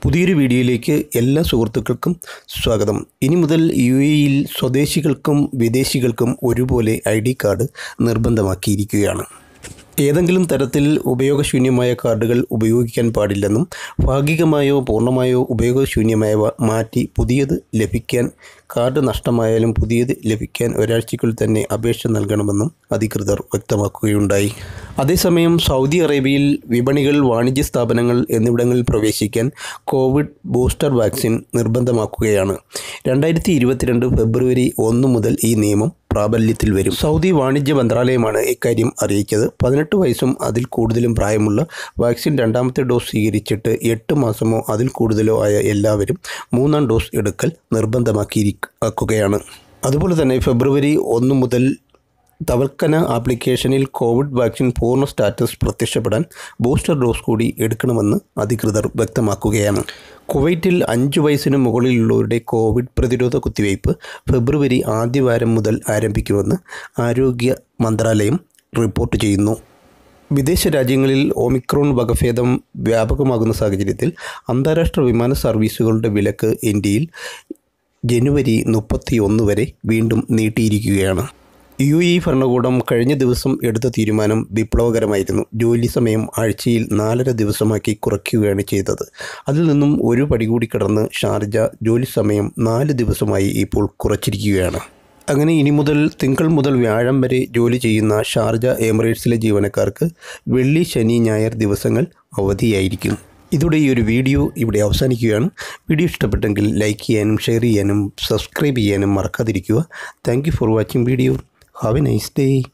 പുതിയൊരു വീഡിയോയിലേക്ക് എല്ലാ സുഹൃത്തുക്കൾക്കും സ്വാഗതം ഇനി മുതൽ യു എയിൽ സ്വദേശികൾക്കും വിദേശികൾക്കും ഒരുപോലെ ഐ ഡി കാർഡ് നിർബന്ധമാക്കിയിരിക്കുകയാണ് ഏതെങ്കിലും തരത്തിൽ ഉപയോഗശൂന്യമായ കാർഡുകൾ ഉപയോഗിക്കാൻ പാടില്ലെന്നും ഭാഗികമായോ പൂർണ്ണമായോ ഉപയോഗശൂന്യമായവ മാറ്റി പുതിയത് ലഭിക്കാൻ കാർഡ് നഷ്ടമായാലും പുതിയത് ലഭിക്കാൻ ഒരാഴ്ചയ്ക്കുള്ളിൽ തന്നെ അപേക്ഷ നൽകണമെന്നും അധികൃതർ വ്യക്തമാക്കുകയുണ്ടായി അതേസമയം സൗദി അറേബ്യയിൽ വിപണികൾ വാണിജ്യ സ്ഥാപനങ്ങൾ എന്നിവിടങ്ങളിൽ പ്രവേശിക്കാൻ കോവിഡ് ബൂസ്റ്റർ വാക്സിൻ നിർബന്ധമാക്കുകയാണ് രണ്ടായിരത്തി ഇരുപത്തിരണ്ട് ഫെബ്രുവരി ഒന്ന് മുതൽ ഈ നിയമം പ്രാബല്യത്തിൽ വരും സൗദി വാണിജ്യ മന്ത്രാലയമാണ് ഇക്കാര്യം അറിയിച്ചത് പതിനെട്ട് വയസ്സും അതിൽ കൂടുതലും പ്രായമുള്ള വാക്സിൻ രണ്ടാമത്തെ ഡോസ് സ്വീകരിച്ചിട്ട് എട്ട് മാസമോ അതിൽ കൂടുതലോ ആയ എല്ലാവരും മൂന്നാം ഡോസ് എടുക്കൽ നിർബന്ധമാക്കിയിരിക്കുകയാണ് അതുപോലെ തന്നെ ഫെബ്രുവരി ഒന്ന് മുതൽ തവൽക്കന ആപ്ലിക്കേഷനിൽ കോവിഡ് വാക്സിൻ പൂർണ്ണ സ്റ്റാറ്റസ് പ്രത്യക്ഷപ്പെടാൻ ബൂസ്റ്റർ ഡോസ് കൂടി എടുക്കണമെന്ന് അധികൃതർ വ്യക്തമാക്കുകയാണ് കുവൈറ്റിൽ അഞ്ച് വയസ്സിന് മുകളിലുള്ളവരുടെ കോവിഡ് പ്രതിരോധ കുത്തിവയ്പ് ഫെബ്രുവരി ആദ്യവാരം മുതൽ ആരംഭിക്കുമെന്ന് ആരോഗ്യ മന്ത്രാലയം റിപ്പോർട്ട് ചെയ്യുന്നു വിദേശ രാജ്യങ്ങളിൽ ഒമിക്രോൺ വകഭേദം വ്യാപകമാകുന്ന സാഹചര്യത്തിൽ അന്താരാഷ്ട്ര വിമാന സർവീസുകളുടെ വിലക്ക് ഇന്ത്യയിൽ ജനുവരി മുപ്പത്തിയൊന്ന് വരെ വീണ്ടും നീട്ടിയിരിക്കുകയാണ് യു ഇ ഭരണകൂടം കഴിഞ്ഞ ദിവസം എടുത്ത തീരുമാനം വിപ്ലവകരമായിരുന്നു ജോലി സമയം ആഴ്ചയിൽ നാലര ദിവസമാക്കി കുറയ്ക്കുകയാണ് ചെയ്തത് അതിൽ നിന്നും ഒരു പടി കൂടി കടന്ന് ഷാർജ ജോലി സമയം നാല് ദിവസമായി ഇപ്പോൾ കുറച്ചിരിക്കുകയാണ് അങ്ങനെ ഇനി മുതൽ തിങ്കൾ മുതൽ വ്യാഴം വരെ ജോലി ചെയ്യുന്ന ഷാർജ എമിറേറ്റ്സിലെ ജീവനക്കാർക്ക് വെള്ളി ശനി ഞായർ ദിവസങ്ങൾ അവധിയായിരിക്കും ഇതോടെ ഈ ഒരു വീഡിയോ ഇവിടെ അവസാനിക്കുകയാണ് വീഡിയോ ഇഷ്ടപ്പെട്ടെങ്കിൽ ലൈക്ക് ചെയ്യാനും ഷെയർ ചെയ്യാനും സബ്സ്ക്രൈബ് ചെയ്യാനും മറക്കാതിരിക്കുക thank for watching video have a nice day